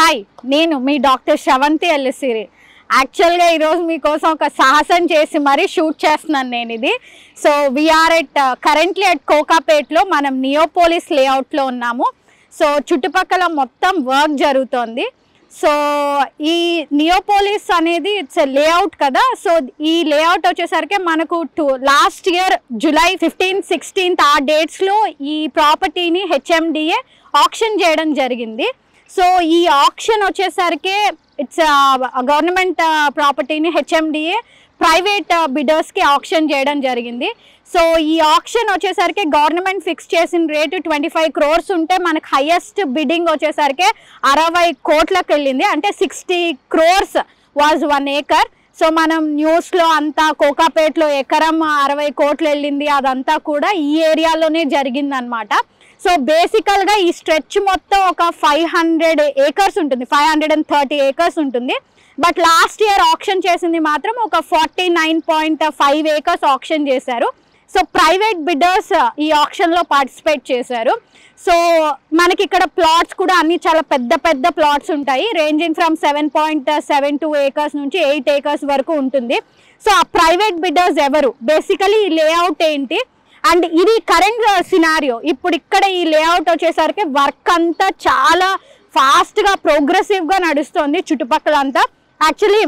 hi నేను మీ doctor Sravanthi ఎల్లిసిరి యాక్చువల్గా ఈరోజు మీకోసం ఒక సాహసం చేసి మరీ షూట్ చేస్తున్నాను నేను ఇది so we are at currently at కోకాపేట్లో మనం నియోపోలిస్ లేఅవుట్లో ఉన్నాము సో చుట్టుపక్కల మొత్తం వర్క్ జరుగుతోంది సో ఈ నియోపోలిస్ అనేది ఇట్స్ లేఅవుట్ కదా సో ఈ లేఅవుట్ వచ్చేసరికి మనకు to last year July fifteen sixteenth ఆ డేట్స్లో ఈ ప్రాపర్టీని హెచ్ఎండిఏ ఆప్షన్ చేయడం జరిగింది సో ఈ ఆప్షన్ వచ్చేసరికి ఇట్స్ గవర్నమెంట్ ప్రాపర్టీని హెచ్ఎండిఏ ప్రైవేట్ బిడర్స్కి ఆప్షన్ చేయడం జరిగింది సో ఈ ఆప్షన్ వచ్చేసరికి గవర్నమెంట్ ఫిక్స్ చేసిన రేటు ట్వంటీ ఫైవ్ క్రోర్స్ ఉంటే మనకు హైయెస్ట్ బిడ్డింగ్ వచ్చేసరికి అరవై కోట్లకు వెళ్ళింది అంటే sixty crores was one acre so మనం న్యూస్లో అంతా కోకాపేట్లో ఎకరం అరవై కోట్లు వెళ్ళింది అదంతా కూడా ఈ ఏరియాలోనే జరిగిందనమాట సో బేసికల్గా ఈ స్ట్రెచ్ మొత్తం ఒక ఫైవ్ హండ్రెడ్ ఏకర్స్ ఉంటుంది five hundred and thirty acres ఉంటుంది బట్ లాస్ట్ ఇయర్ ఆప్షన్ చేసింది మాత్రం ఒక forty nine point five acres auction చేశారు సో ప్రైవేట్ బిడ్డర్స్ ఈ ఆప్షన్లో పార్టిసిపేట్ చేశారు సో మనకి ఇక్కడ ప్లాట్స్ కూడా అన్ని చాలా పెద్ద పెద్ద ప్లాట్స్ ఉంటాయి ranging from seven point seven two acres నుంచి ఎయిట్ ఏకర్స్ వరకు ఉంటుంది సో ఆ ప్రైవేట్ బిడ్డర్స్ ఎవరు బేసికలీ ఈ లేఅవుట్ ఏంటి అండ్ ఇది కరెంట్ సినారియో ఇప్పుడు ఇక్కడ ఈ లేఅవుట్ వచ్చేసరికి వర్క్ అంతా చాలా ఫాస్ట్గా ప్రోగ్రెసివ్గా నడుస్తుంది చుట్టుపక్కల అంతా యాక్చువల్లీ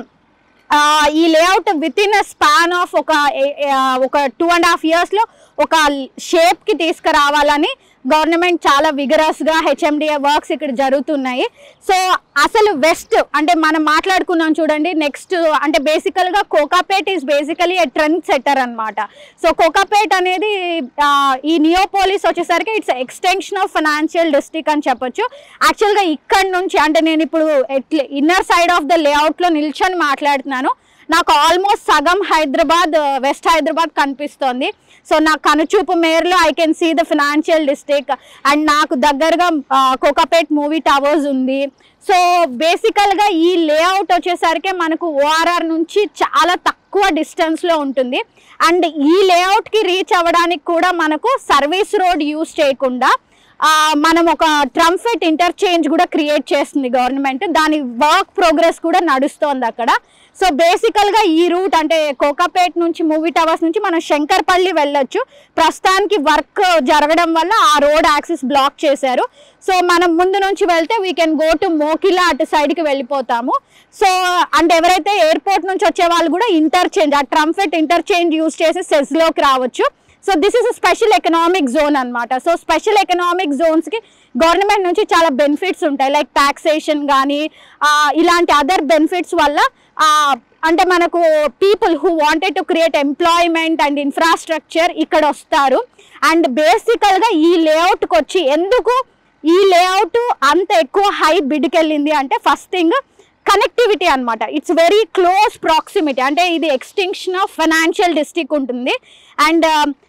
ఈ layout within a span of ఒక ఏ- ఆ, ఒక టూ అండ్ హాఫ్ ఇయర్స్లో ఒక షేప్కి తీసుకురావాలని గవర్నమెంట్ చాలా విగరస్గా హెచ్ఎండిఏ వర్క్స్ ఇక్కడ జరుగుతున్నాయి సో అసలు వెస్ట్ అంటే మనం మాట్లాడుకున్నాం చూడండి నెక్స్ట్ అంటే బేసికల్గా Kokapet is basically a trend setter అనమాట సో కోకాపేట్ అనేది ఆ, ఈ నియోపోలిస్ వచ్చేసరికి it's extension of financial district అని చెప్పొచ్చు యాక్చువల్గా ఇక్కడ నుంచి అంటే నేను ఇప్పుడు ఎట్లా ఇన్నర్ సైడ్ ఆఫ్ ద లేఅవుట్లో నిల్చొని మాట్లాడుతున్నాను నాకు ఆల్మోస్ట్ సగం హైదరాబాద్ వెస్ట్ హైదరాబాద్ కనిపిస్తోంది సో నా కనుచూపు మేరలో I can see the financial district and నాకు దగ్గరగా ఆ, కోకాపేట్ మూవీ టవర్స్ ఉంది సో బేసికల్గా ఈ లేఅవుట్ వచ్చేసరికి మనకు ఓఆర్ఆర్ నుంచి చాలా తక్కువ డిస్టెన్స్లో ఉంటుంది అండ్ ఈ లేఅవుట్కి రీచ్ అవ్వడానికి కూడా మనకు సర్వీస్ రోడ్ యూస్ చేయకుండా ఆ, మనం ఒక ట్రంఫెట్ ఇంటర్చేంజ్ కూడా క్రియేట్ చేస్తుంది గవర్నమెంట్ దాని వర్క్ ప్రోగ్రెస్ కూడా నడుస్తోంది అక్కడ సో బేసికల్గా ఈ రూట్ అంటే కోకాపేట్ నుంచి మూవీ టవర్స్ నుంచి మనం శంకర్పల్లి వెళ్ళొచ్చు ప్రస్తుతానికి వర్క్ జరగడం వల్ల ఆ రోడ్ యాక్సిస్ బ్లాక్ చేశారు సో మనం ముందు నుంచి వెళ్తే we can go to Mokila అటు సైడ్కి వెళ్ళిపోతాము సో అంటే ఎవరైతే ఎయిర్పోర్ట్ నుంచి వచ్చే వాళ్ళు కూడా ఇంటర్చేంజ్ ఆ ట్రంఫెట్ ఇంటర్చేంజ్ యూస్ చేసి సెస్లోకి రావచ్చు so this is special economic zone అన్నమాట సో స్పెషల్ ఎకనామిక్ జోన్స్కి గవర్నమెంట్ నుంచి చాలా బెనిఫిట్స్ ఉంటాయి లైక్ టాక్సేషన్ కానీ ఇలాంటి అదర్ బెనిఫిట్స్ వల్ల ఆ, అంటే మనకు people who wanted to create employment and infrastructure ఇక్కడ వస్తారు అండ్ బేసికల్గా ఈ లేఅవుట్కి వచ్చి ఎందుకు ఈ లేఅవుట్ అంత ఎక్కువ హై బిడ్కెళ్ళింది అంటే ఫస్ట్ థింగ్ కనెక్టివిటీ అన్నమాట ఇట్స్ వెరీ క్లోజ్ ప్రాక్సిమిటీ అంటే ఇది ఎక్స్టెన్షన్ ఆఫ్ ఫైనాన్షియల్ డిస్ట్రిక్ట్ ఉంటుంది అండ్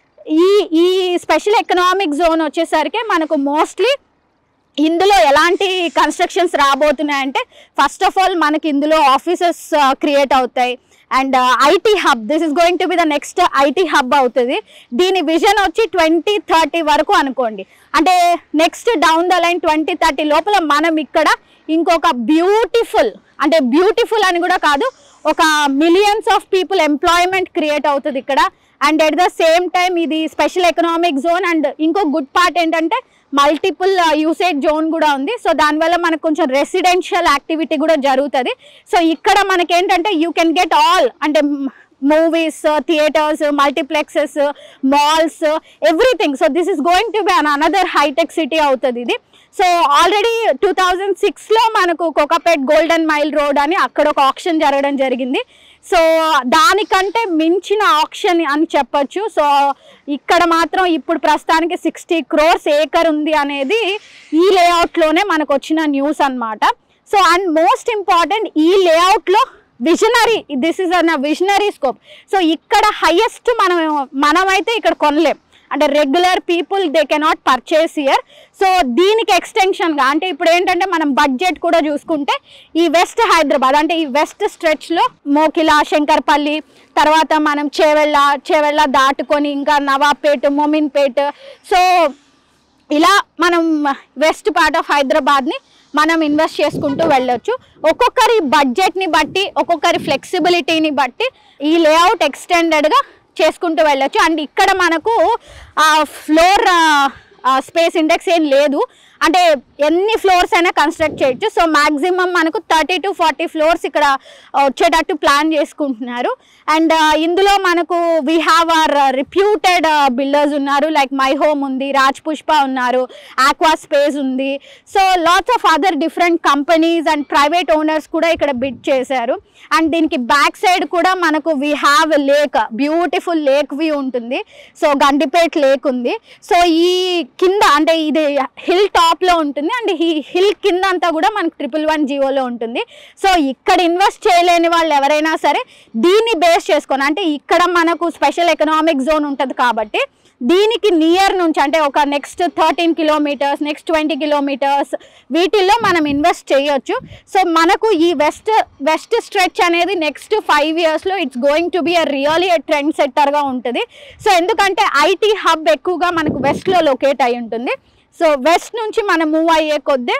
ఈ ఈ స్పెషల్ ఎకనామిక్ జోన్ వచ్చేసరికి మనకు మోస్ట్లీ ఇందులో ఎలాంటి కన్స్ట్రక్షన్స్ రాబోతున్నాయంటే ఫస్ట్ ఆఫ్ ఆల్ మనకి ఇందులో ఆఫీసెస్ క్రియేట్ అవుతాయి and IT hub this is going to be the next IT hub అవుతుంది దీని విజన్ వచ్చి ట్వంటీ థర్టీ వరకు అనుకోండి అంటే next down the line twenty thirty లోపల మనం ఇక్కడ ఇంకొక బ్యూటిఫుల్ అంటే బ్యూటిఫుల్ అని కూడా కాదు ఒక millions of people employment create అవుతుంది ఇక్కడ and at the same time ఇది స్పెషల్ ఎకనామిక్ జోన్ అండ్ ఇంకో గుడ్ పార్ట్ ఏంటంటే మల్టిపుల్ యూసేజ్ జోన్ కూడా ఉంది సో దానివల్ల మనకు కొంచెం రెసిడెన్షియల్ యాక్టివిటీ కూడా జరుగుతుంది సో ఇక్కడ మనకేంటంటే యూ కెన్ గెట్ ఆల్ అంటే movies theatres multiplexes malls everything so this is going to be an another hitech city అవుతుంది ఇది సో ఆల్రెడీ టూ థౌజండ్ సిక్స్లో మనకు కోకాపేట్ గోల్డెన్ మైల్ రోడ్ అని అక్కడ ఒక ఆప్షన్ జరగడం జరిగింది సో దానికంటే మించిన ఆప్షన్ అని చెప్పొచ్చు సో ఇక్కడ మాత్రం ఇప్పుడు ప్రస్తుతానికి సిక్స్టీ క్రోర్స్ ఏకర్ ఉంది అనేది ఈ లేఅవుట్లోనే మనకు వచ్చిన న్యూస్ అన్నమాట సో అండ్ మోస్ట్ ఇంపార్టెంట్ ఈ లేఅవుట్లో visionary this is an visionary scope so ఇక్కడ హైయెస్ట్ మనం మనమైతే ఇక్కడ కొనలేం అంటే regular people they cannot purchase year so దీనికి ఎక్స్టెన్షన్గా అంటే ఇప్పుడు ఏంటంటే మనం బడ్జెట్ కూడా చూసుకుంటే ఈ వెస్ట్ హైదరాబాద్ అంటే ఈ వెస్ట్ స్ట్రెచ్లో మోకిలా శంకర్పల్లి తర్వాత మనం చేవెళ్ళ చేవెళ్ళ దాటుకొని ఇంకా నవాబ్పేట్ మోమిన్పేట్ సో ఇలా మనం వెస్ట్ పార్ట్ ఆఫ్ హైదరాబాద్ని మనం ఇన్వెస్ట్ చేసుకుంటూ వెళ్ళొచ్చు ఒక్కొక్కరి బడ్జెట్ని బట్టి ఒక్కొక్కరి ఫ్లెక్సిబిలిటీని బట్టి ఈ లేఅవుట్ ఎక్స్టెండెడ్గా చేసుకుంటూ వెళ్ళొచ్చు అండ్ ఇక్కడ మనకు ఫ్లోర్ స్పేస్ ఇండెక్స్ ఏం లేదు అంటే ఎన్ని ఫ్లోర్స్ అయినా కన్స్ట్రక్ట్ చేయొచ్చు సో మాక్సిమం మనకు థర్టీ టు ఫార్టీ ఫ్లోర్స్ ఇక్కడ వచ్చేటట్టు ప్లాన్ చేసుకుంటున్నారు అండ్ ఇందులో మనకు we have are reputed builders ఉన్నారు లైక్ మై హోమ్ ఉంది రాజ్ పుష్ప ఉన్నారు ఆక్వా స్పేస్ ఉంది so lots of other different companies and private owners కూడా ఇక్కడ బిడ్ చేశారు అండ్ దీనికి బ్యాక్ సైడ్ కూడా మనకు we have lake beautiful lake view ఉంటుంది సో గండిపేట్ లేక్ ఉంది సో ఈ కింద అంటే ఇది హిల్ టాప్లో ఉంటుంది అండ్ ఈ హిల్ కింద అంతా కూడా మనకు ట్రిపుల్ వన్ జియోలో ఉంటుంది సో ఇక్కడ ఇన్వెస్ట్ చేయలేని వాళ్ళు ఎవరైనా సరే దీన్ని బేస్ చేసుకొని అంటే ఇక్కడ మనకు స్పెషల్ ఎకనామిక్ జోన్ ఉంటుంది కాబట్టి దీనికి నియర్ నుంచి అంటే ఒక next thirteen kilometres next twenty kilometres వీటిల్లో మనం ఇన్వెస్ట్ చేయొచ్చు సో మనకు ఈ వెస్ట్ వెస్ట్ స్ట్రెచ్ అనేది నెక్స్ట్ ఫైవ్ ఇయర్స్లో it's going to be a really trend సెట్టర్గా ఉంటుంది సో ఎందుకంటే ఐటీ హబ్ ఎక్కువగా మనకు వెస్ట్లో లొకేట్ అయి ఉంటుంది సో వెస్ట్ నుంచి మనం మూవ్ అయ్యే కొద్దీ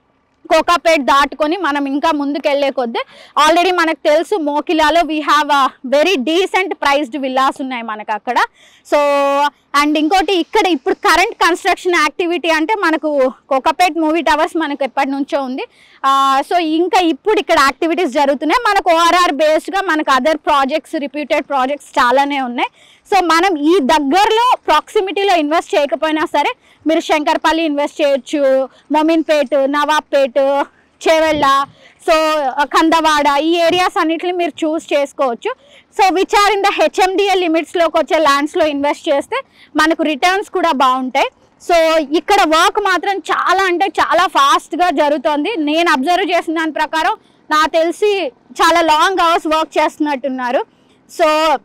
కోకాపేట్ దాటుకొని మనం ఇంకా ముందుకు వెళ్ళే కొద్దీ ఆల్రెడీ మనకు తెలుసు మోకిలాలో we have a very decent priced villas ఉన్నాయి మనకు అక్కడ సో అండ్ ఇంకోటి ఇక్కడ ఇప్పుడు కరెంట్ కన్స్ట్రక్షన్ యాక్టివిటీ అంటే మనకు కోకాపేట్ మూవీ టవర్స్ మనకు ఎప్పటి నుంచో ఉంది సో ఇంకా ఇప్పుడు ఇక్కడ యాక్టివిటీస్ జరుగుతున్నాయి మనకు ఓఆర్ఆర్ బేస్డ్గా మనకు అదర్ ప్రాజెక్ట్స్ రిపీటెడ్ ప్రాజెక్ట్స్ చాలానే ఉన్నాయి సో మనం ఈ దగ్గరలో ప్రాక్సిమిటీలో ఇన్వెస్ట్ చేయకపోయినా సరే మీరు శంకర్పల్లి ఇన్వెస్ట్ చేయొచ్చు మొమిన్పేట్ నవాబ్పేట్ చేవెళ్ళ సో కందవాడ ఈ ఏరియాస్ అన్నిటిని మీరు చూస్ చేసుకోవచ్చు so which are in the HMDA లిమిట్స్లోకి వచ్చే ల్యాండ్స్లో ఇన్వెస్ట్ చేస్తే మనకు రిటర్న్స్ కూడా బాగుంటాయి సో ఇక్కడ వర్క్ మాత్రం చాలా అంటే చాలా ఫాస్ట్గా జరుగుతుంది నేను అబ్జర్వ్ చేసిన దాని ప్రకారం నాకు తెలిసి చాలా లాంగ్ అవర్స్ వర్క్ చేస్తున్నట్టున్నారు సో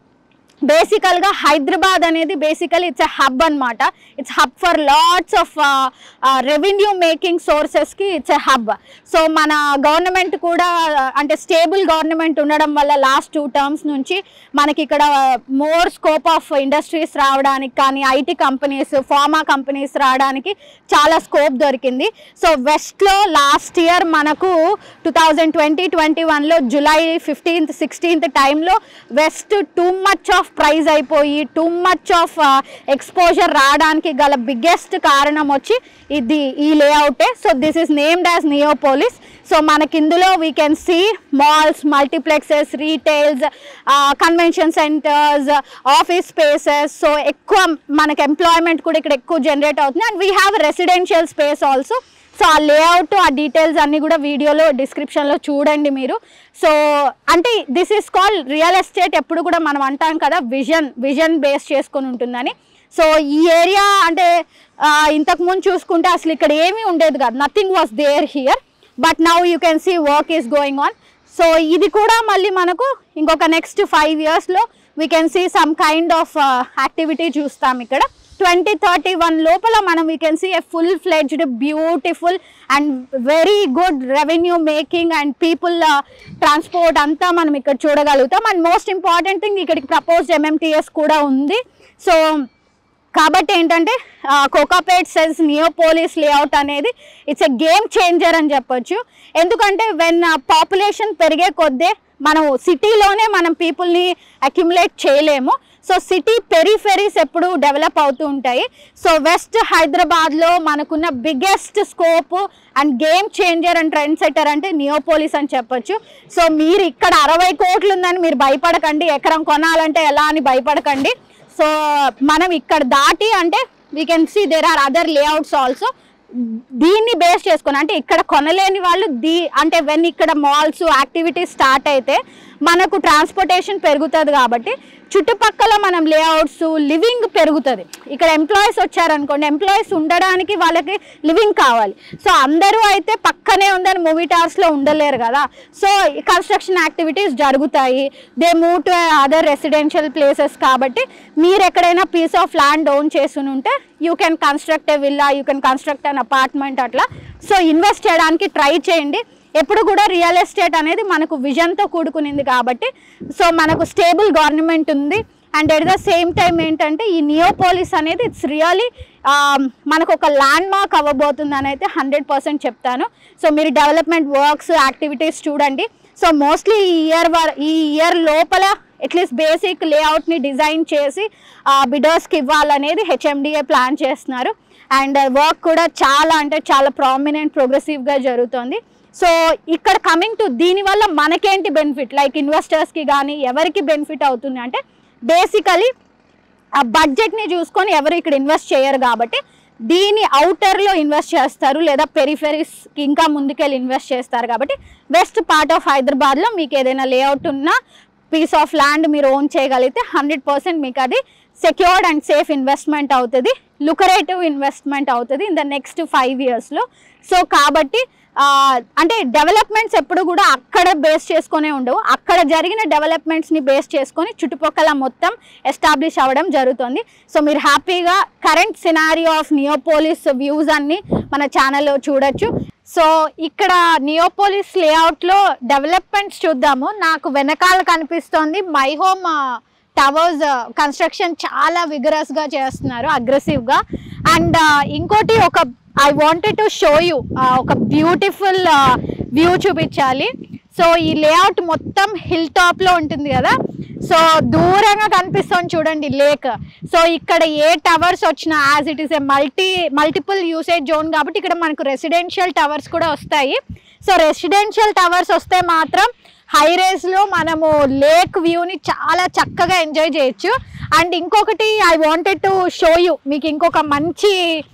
బేసికల్గా హైదరాబాద్ అనేది బేసికల్ ఇట్స్ ఎ హబ్ అనమాట it's hub for lots of revenue making సోర్సెస్కి ఇట్స్ ఎ హబ్ సో మన గవర్నమెంట్ కూడా అంటే స్టేబుల్ గవర్నమెంట్ ఉండడం వల్ల లాస్ట్ టూ టర్మ్స్ నుంచి మనకి ఇక్కడ మోర్ స్కోప్ ఆఫ్ ఇండస్ట్రీస్ రావడానికి కానీ ఐటీ కంపెనీస్ ఫార్మా కంపెనీస్ రావడానికి చాలా స్కోప్ దొరికింది సో వెస్ట్లో లాస్ట్ ఇయర్ మనకు టూ థౌజండ్ ట్వంటీ ట్వంటీ వన్లో జూలై ఫిఫ్టీన్త్ సిక్స్టీన్త్ టైంలో west too much of price అయిపోయి టూ మచ్ ఆఫ్ ఎక్స్పోజర్ రావడానికి గల బిగ్గెస్ట్ కారణం వచ్చి ఇది ఈ లేఅవుటే so this is named as Neopolis so మనకి ఇందులో we can see malls multiplexes retails convention centres office spaces so ఎక్కువ మనకి ఎంప్లాయ్మెంట్ కూడా ఇక్కడ ఎక్కువ జనరేట్ అవుతుంది and we have residential space also so ఆ లేఅవుట్ ఆ డీటెయిల్స్ అన్నీ కూడా వీడియోలో డిస్క్రిప్షన్లో చూడండి మీరు సో అంటే this is call real estate ఎప్పుడు కూడా మనం అంటాం కదా విజన్ విజన్ బేస్ చేసుకొని ఉంటుందని సో ఈ ఏరియా అంటే ఆ, ఇంతకుముందు చూసుకుంటే అసలు ఇక్కడ ఏమీ ఉండేది కాదు nothing was there here but now you can see work is going on so ఇది కూడా మళ్ళీ మనకు ఇంకొక నెక్స్ట్ ఫైవ్ ఇయర్స్లో we can see some kind of activity చూస్తాం ఇక్కడ ట్వంటీ థర్టీ వన్ లోపల మనం we can see a full fledged beautiful and very good revenue making and people transport అంతా మనం ఇక్కడ చూడగలుగుతాం అండ్ మోస్ట్ ఇంపార్టెంట్ థింగ్ ఇక్కడికి ప్రపోజ్డ్ ఎంఎంటీఎస్ కూడా ఉంది సో కాబట్టి ఏంటంటే కోకాపేట్ సెల్స్ నియోపోలిస్ లేఅవుట్ అనేది ఇట్స్ ఎ గేమ్ చేంజర్ అని చెప్పొచ్చు ఎందుకంటే వెన్ పాపులేషన్ పెరిగే కొద్దే మనం సిటీలోనే మనం పీపుల్ని అక్యుములేట్ చేయలేము సో సిటీ పెరిఫెరీస్ ఎప్పుడు డెవలప్ అవుతూ ఉంటాయి సో వెస్ట్ హైదరాబాద్లో మనకున్న biggest scope and game changer and trend setter అంటే నియోపోలిస్ అని చెప్పొచ్చు సో మీరు ఇక్కడ అరవై కోట్లు ఉందని మీరు భయపడకండి ఎకరం కొనాలంటే ఎలా అని భయపడకండి సో మనం ఇక్కడ దాటి అంటే we can see there are other layouts also దీన్ని బేస్ చేసుకొని అంటే ఇక్కడ కొనలేని వాళ్ళు దీ అంటే వెన్ ఇక్కడ మాల్స్ యాక్టివిటీస్ స్టార్ట్ అయితే మనకు ట్రాన్స్పోర్టేషన్ పెరుగుతుంది కాబట్టి చుట్టుపక్కల మనం లేఅవుట్స్ లివింగ్ పెరుగుతుంది ఇక్కడ ఎంప్లాయీస్ వచ్చారనుకోండి ఎంప్లాయీస్ ఉండడానికి వాళ్ళకి లివింగ్ కావాలి సో అందరూ అయితే పక్కనే ఉందని మూవీ టవర్స్లో ఉండలేరు కదా సో కన్స్ట్రక్షన్ యాక్టివిటీస్ జరుగుతాయి they move to other residential places కాబట్టి మీరు ఎక్కడైనా పీస్ ఆఫ్ ల్యాండ్ ఓన్ చేసుకుని ఉంటే you can construct a villa you can construct an apartment అట్లా సో ఇన్వెస్ట్ చేయడానికి ట్రై చేయండి ఎప్పుడు కూడా రియల్ ఎస్టేట్ అనేది మనకు విజన్తో కూడుకునింది కాబట్టి సో మనకు స్టేబుల్ గవర్నమెంట్ ఉంది and at the same time ఏంటంటే ఈ నియోపోలిస్ అనేది ఇట్స్ రియలీ మనకు ఒక ల్యాండ్ మార్క్ అవ్వబోతుంది అని అయితే హండ్రెడ్ పర్సెంట్ చెప్తాను సో మీరు డెవలప్మెంట్ వర్క్స్ యాక్టివిటీస్ చూడండి సో మోస్ట్లీ ఈ ఇయర్ ఈ ఇయర్ లోపల అట్లీస్ట్ బేసిక్ లేఅవుట్ని డిజైన్ చేసి బిడర్స్కి ఇవ్వాలనేది హెచ్ఎండిఏ ప్లాన్ చేస్తున్నారు అండ్ వర్క్ కూడా చాలా అంటే చాలా ప్రామినెంట్ ప్రోగ్రెసివ్గా జరుగుతుంది సో ఇక్కడ కమింగ్ టు దీనివల్ల మనకేంటి బెనిఫిట్ లైక్ ఇన్వెస్టర్స్కి కానీ ఎవరికి బెనిఫిట్ అవుతుంది అంటే బేసికలీ ఆ బడ్జెట్ని చూసుకొని ఎవరు ఇక్కడ ఇన్వెస్ట్ చేయరు కాబట్టి దీని అవుటర్లో ఇన్వెస్ట్ చేస్తారు లేదా పెరిఫెరీస్కి ఇంకా ముందుకెళ్ళి ఇన్వెస్ట్ చేస్తారు కాబట్టి వెస్ట్ పార్ట్ ఆఫ్ హైదరాబాద్లో మీకు ఏదైనా లేఅవుట్ ఉన్నా పీస్ ఆఫ్ ల్యాండ్ మీరు ఓన్ చేయగలిగితే హండ్రెడ్ పర్సెంట్ మీకు అది సెక్యూర్డ్ అండ్ సేఫ్ ఇన్వెస్ట్మెంట్ అవుతుంది లుకరేటివ్ ఇన్వెస్ట్మెంట్ అవుతుంది ఇన్ ద నెక్స్ట్ ఫైవ్ ఇయర్స్లో సో కాబట్టి ఆ, అంటే డెవలప్మెంట్స్ ఎప్పుడు కూడా అక్కడ బేస్ చేసుకునే ఉండవు అక్కడ జరిగిన డెవలప్మెంట్స్ని బేస్ చేసుకొని చుట్టుపక్కల మొత్తం ఎస్టాబ్లిష్ అవ్వడం జరుగుతుంది సో మీరు హ్యాపీగా current scenario of Neopolis views అన్ని మన ఛానల్లో చూడొచ్చు సో ఇక్కడ నియోపోలిస్ లేఅవుట్లో డెవలప్మెంట్స్ చూద్దాము నాకు వెనకాల కనిపిస్తోంది మై హోమ్ టవర్స్ కన్స్ట్రక్షన్ చాలా విగరస్గా చేస్తున్నారు అగ్రెసివ్గా అండ్ ఇంకోటి ఒక I wanted to show you ఒక బ్యూటిఫుల్ వ్యూ చూపించాలి సో ఈ లేఅవుట్ మొత్తం హిల్ టాప్లో ఉంటుంది కదా సో దూరంగా కనిపిస్తుంది చూడండి లేక్ సో ఇక్కడ ఏ టవర్స్ వచ్చినా as it is a multi multiple usage zone కాబట్టి ఇక్కడ మనకు రెసిడెన్షియల్ టవర్స్ కూడా వస్తాయి సో రెసిడెన్షియల్ టవర్స్ వస్తే మాత్రం హై రేస్లో మనము లేక్ వ్యూని చాలా చక్కగా ఎంజాయ్ చేయొచ్చు అండ్ ఇంకొకటి I wanted to show you మీకు ఇంకొక మంచి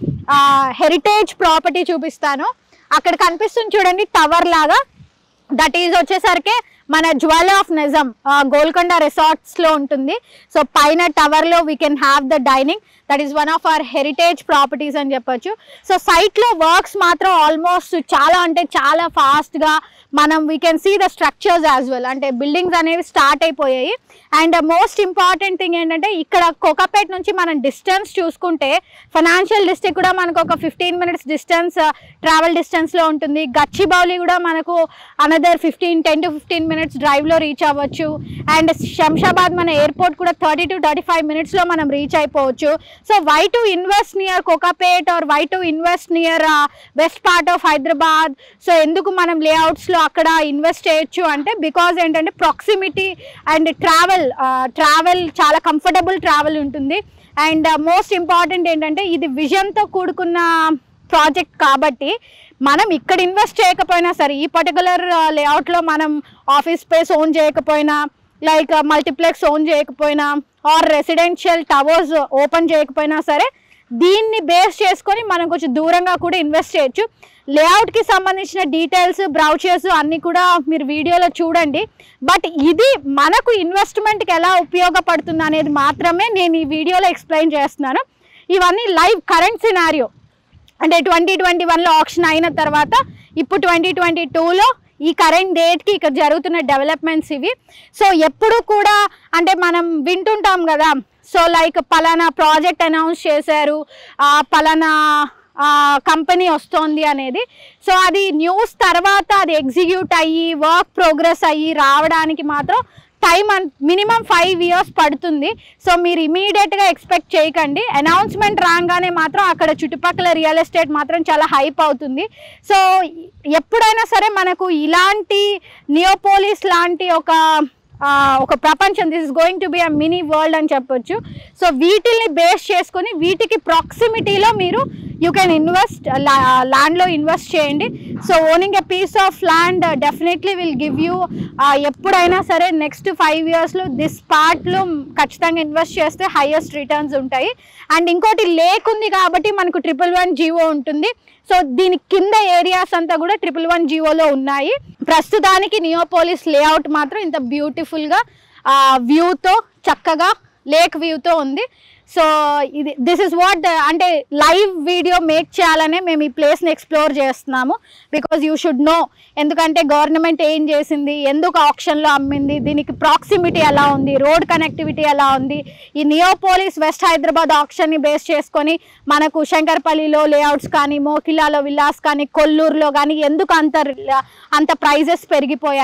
హెరిటేజ్ ప్రాపర్టీ చూపిస్తాను అక్కడ కనిపిస్తుంది చూడండి టవర్ లాగా దట్ ఈజ్ వచ్చేసరికి మన జ్యువెల్ ఆఫ్ నిజం గోల్కొండ రిసార్ట్స్లో ఉంటుంది సో పైన టవర్లో we can have the dining that is one of our heritage properties అని చెప్పొచ్చు సో సైట్లో వర్క్స్ మాత్రం ఆల్మోస్ట్ చాలా అంటే చాలా ఫాస్ట్గా మనం we can see the structures as well అంటే బిల్డింగ్స్ అనేవి స్టార్ట్ అయిపోయాయి అండ్ మోస్ట్ ఇంపార్టెంట్ థింగ్ ఏంటంటే ఇక్కడ కోకాపేట నుంచి మనం డిస్టెన్స్ చూసుకుంటే ఫైనాన్షియల్ డిస్ట్రిక్ట్ కూడా మనకు ఒక ఫిఫ్టీన్ మినిట్స్ డిస్టెన్స్ ట్రావెల్ డిస్టెన్స్లో ఉంటుంది గచ్చిబౌలి కూడా మనకు another fifteen ten to fifteen minutes డ్రైవ్లో రీచ్ అవ్వచ్చు అండ్ శంషాబాద్ మన ఎయిర్పోర్ట్ కూడా థర్టీ టు థర్టీ ఫైవ్ మినిట్స్లో మనం రీచ్ అయిపోవచ్చు so why to invest near Kokapet or why to invest near west part of Hyderabad so ఎందుకు మనం లేఅవుట్స్లో అక్కడ ఇన్వెస్ట్ చేయొచ్చు అంటే బికాజ్ ఏంటంటే ప్రాక్సిమిటీ అండ్ ట్రావెల్ ట్రావెల్ చాలా కంఫర్టబుల్ ట్రావెల్ ఉంటుంది అండ్ మోస్ట్ ఇంపార్టెంట్ ఏంటంటే ఇది విజన్తో కూడుకున్న ప్రాజెక్ట్ కాబట్టి మనం ఇక్కడ ఇన్వెస్ట్ చేయకపోయినా సరే ఈ పర్టికులర్ లేఅవుట్లో మనం ఆఫీస్ స్పేస్ ఓన్ చేయకపోయినా లైక్ మల్టీప్లెక్స్ ఓన్ చేయకపోయినా ఆర్ రెసిడెన్షియల్ టవర్స్ ఓపెన్ చేయకపోయినా సరే దీన్ని బేస్ చేసుకొని మనం కొంచెం దూరంగా కూడా ఇన్వెస్ట్ చేయొచ్చు లేఅవుట్కి సంబంధించిన డీటెయిల్స్ బ్రౌచర్స్ అన్నీ కూడా మీరు వీడియోలో చూడండి బట్ ఇది మనకు ఇన్వెస్ట్మెంట్కి ఎలా ఉపయోగపడుతుంది అనేది మాత్రమే నేను ఈ వీడియోలో ఎక్స్ప్లెయిన్ చేస్తున్నాను ఇవన్నీ లైవ్ కరెంట్ సినారియో అంటే ట్వంటీ ట్వంటీ వన్లో ఆప్షన్ అయిన తర్వాత ఇప్పుడు ట్వంటీ ట్వంటీ టూలో ఈ కరెంట్ డేట్కి ఇక్కడ జరుగుతున్న డెవలప్మెంట్స్ ఇవి సో ఎప్పుడు కూడా అంటే మనం వింటుంటాం కదా సో లైక్ పలానా ప్రాజెక్ట్ అనౌన్స్ చేశారు ఆ, పలానా కంపెనీ వస్తోంది అనేది సో అది న్యూస్ తర్వాత అది ఎగ్జిక్యూట్ అయ్యి వర్క్ ప్రోగ్రెస్ అయ్యి రావడానికి మాత్రం టైం మినిమం ఫైవ్ ఇయర్స్ పడుతుంది సో మీరు ఇమీడియట్గా ఎక్స్పెక్ట్ చేయకండి అనౌన్స్మెంట్ రాగానే మాత్రం అక్కడ చుట్టుపక్కల రియల్ ఎస్టేట్ మాత్రం చాలా హైప్ అవుతుంది సో ఎప్పుడైనా సరే మనకు ఇలాంటి నియోపోలిస్ లాంటి ఒక ఆ, ఒక ప్రపంచం this is going to be a mini world అని చెప్పొచ్చు సో వీటిల్ని బేస్ చేసుకొని వీటికి ప్రాక్సిమిటీలో మీరు యూ కెన్ ఇన్వెస్ట్ ల్యాండ్లో ఇన్వెస్ట్ చేయండి so owning a piece of land definitely will give you ఎప్పుడైనా సరే నెక్స్ట్ ఫైవ్ ఇయర్స్లో దిస్ పార్ట్లో ఖచ్చితంగా ఇన్వెస్ట్ చేస్తే హైయెస్ట్ రిటర్న్స్ ఉంటాయి అండ్ ఇంకోటి లేక్ ఉంది కాబట్టి మనకు ట్రిపుల్ వన్ జీవో ఉంటుంది సో దీని కింద ఏరియాస్ అంతా కూడా ట్రిపుల్ వన్ జీవోలో ఉన్నాయి ప్రస్తుతానికి నియోపోలిస్ లేఅవుట్ మాత్రం ఇంత బ్యూటిఫుల్గా వ్యూతో చక్కగా లేక్ వ్యూతో ఉంది సో ఇది దిస్ ఇస్ వాట్ అంటే లైవ్ వీడియో మేక్ చేయాలనే మేము ఈ ప్లేస్ని ఎక్స్ప్లోర్ చేస్తున్నాము బికాజ్ యూ షుడ్ నో ఎందుకంటే గవర్నమెంట్ ఏం చేసింది ఎందుకు ఆప్షన్లో అమ్మింది దీనికి ప్రాక్సిమిటీ ఎలా ఉంది రోడ్ కనెక్టివిటీ ఎలా ఉంది ఈ నియోపోలిస్ వెస్ట్ హైదరాబాద్ ఆప్షన్ని బేస్ చేసుకొని మనకు శంకర్పల్లిలో లేఅవుట్స్ కానీ మోకిలాలో విల్లాస్ కానీ కొల్లూరులో కానీ ఎందుకు అంత అంత ప్రైజెస్ పెరిగిపోయాయని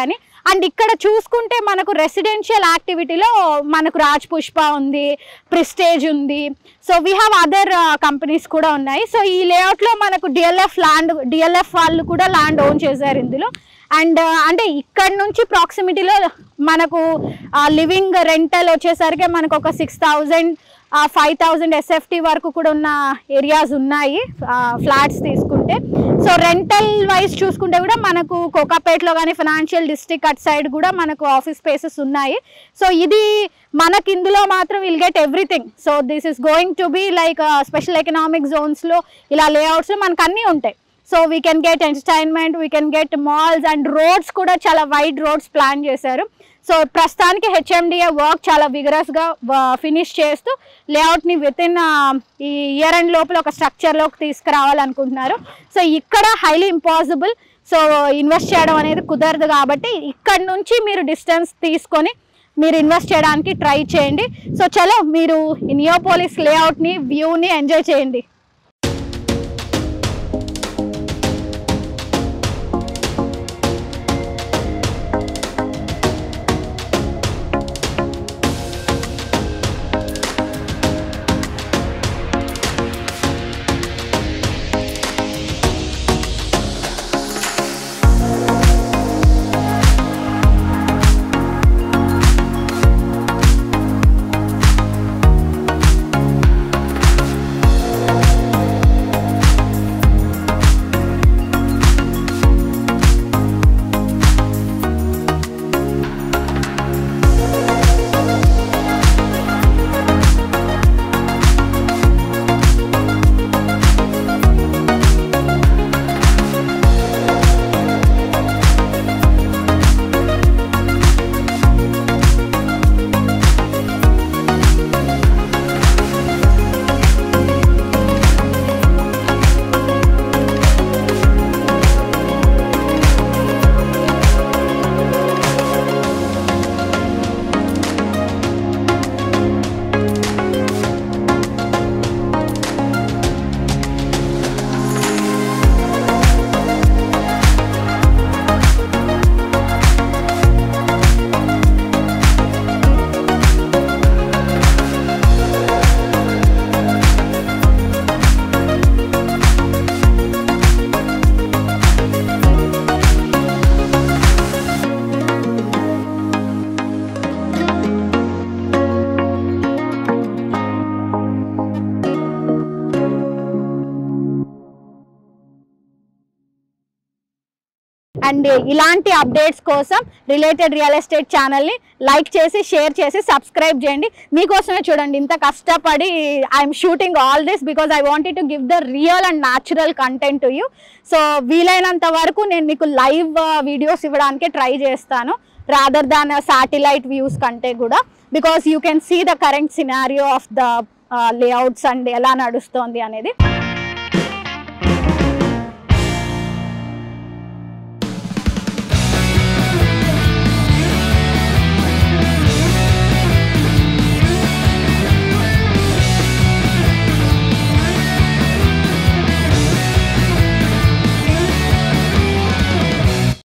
అండ్ ఇక్కడ చూసుకుంటే మనకు రెసిడెన్షియల్ యాక్టివిటీలో మనకు రాజ్ పుష్ప ఉంది ప్రిస్టేజ్ ఉంది so we have other companies కూడా ఉన్నాయి సో ఈ లేఅవుట్లో మనకు డిఎల్ఎఫ్ ల్యాండ్ డిఎల్ఎఫ్ వాళ్ళు కూడా ల్యాండ్ ఓన్ చేశారు ఇందులో అండ్ అంటే ఇక్కడ నుంచి ప్రాక్సిమిటీలో మనకు లివింగ్ రెంటల్ వచ్చేసరికి మనకు ఒక six thousand five thousand SFT వరకు కూడా ఉన్న ఏరియాస్ ఉన్నాయి ఫ్లాట్స్ తీసుకుంటే సో రెంటల్ వైజ్ చూసుకుంటే కూడా మనకు కోకాపేటలో కానీ ఫైనాన్షియల్ డిస్ట్రిక్ట్ అట్ సైడ్ కూడా మనకు ఆఫీస్ స్పేసెస్ ఉన్నాయి సో ఇది మనకి ఇందులో మాత్రం will get everything so this is going to be like special economic జోన్స్లో ఇలా లేఅవుట్స్లో మనకు అన్నీ ఉంటాయి so we can get entertainment we can get malls and roads కూడా చాలా వైడ్ రోడ్స్ ప్లాన్ చేశారు సో ప్రస్తుతానికి హెచ్ఎండిఏ వర్క్ చాలా విగరస్గా ఫినిష్ చేస్తూ లేఅవుట్ని విత్ ఇన్ ఈ ఇయర్ ఎండ్ లోపల ఒక స్ట్రక్చర్లోకి తీసుకురావాలనుకుంటున్నారు సో ఇక్కడ హైలీ ఇంపాసిబుల్ సో ఇన్వెస్ట్ చేయడం అనేది కుదరదు కాబట్టి ఇక్కడ నుంచి మీరు డిస్టెన్స్ తీసుకొని మీరు ఇన్వెస్ట్ చేయడానికి ట్రై చేయండి సో చలో మీరు ఈ నియోపోలిస్ లేఅవుట్ని వ్యూని ఎంజాయ్ చేయండి అండ్ ఇలాంటి అప్డేట్స్ కోసం రిలేటెడ్ రియల్ ఎస్టేట్ ఛానల్ని లైక్ చేసి షేర్ చేసి సబ్స్క్రైబ్ చేయండి మీకోసమే చూడండి ఇంత కష్టపడి I'm shooting all this because I wanted to give the real and natural content to you so వీలైనంత వరకు నేను మీకు లైవ్ వీడియోస్ ఇవ్వడానికి ట్రై చేస్తాను రాదర్ దాన్ శాటిలైట్ వ్యూస్ కంటే కూడా because you can see the current scenario of the layouts and ఎలా నడుస్తోంది అనేది